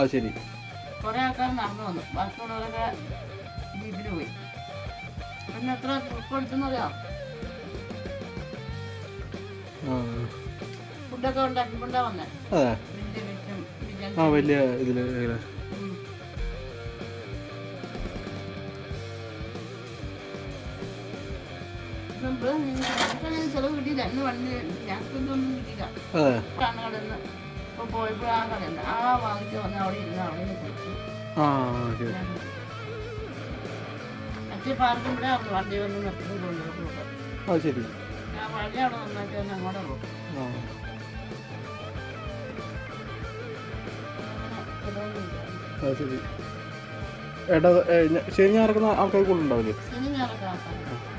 ആ ശരി കുറെ ആൾക്കാർ നടന്നു വന്നു ബാക്കിയുള്ളവരൊക്കെ ജീപ്പിന് പോയി പിന്നെ എത്ര ട്രിപ്പ് എടുത്തെന്നറിയാം ആ ഫുഡൊക്കെ ഉണ്ടാക്കിക്കൊണ്ടാ വന്നേ അതെ വലിയ വിറ്റും ബിരിയാണി ആ വലിയ ഇതിൽ ഉം. നമ്മള് ഞങ്ങൾക്ക് ചെലവ് കിട്ടിയില്ല ഇന്ന് വണ്ടി ഞങ്ങൾക്ക് ഇതൊന്നും കിട്ടിയില്ല അതെ കണ്ണുകളിന്ന് ഇപ്പൊ പോയപ്പോൾ ആ കടയുണ്ട് ആ വാങ്ങിച്ച് വന്ന് അവിടെ ഇരുന്ന് അവിടെ നിന്ന് കുടിച്ചു ആ ശരി മറ്റേ പാർക്കും ഇവിടെ അവിടെ വണ്ടി വന്ന് നിർത്തി കൊണ്ടുപോകും ആ ശരി ആ വഴി അവിടെ നന്നാക്കി വന്ന് അങ്ങോട്ട് പോകും ആ ആ ശരി ഏട്ടാ ഏ, ഞ- ശരി ഞായറക്കുന്ന ആൾക്കാർ കൂടുതലുണ്ടാവില്ലേ ശനി ഞായറൊക്കെ ആൾക്കാരുണ്ട് ആ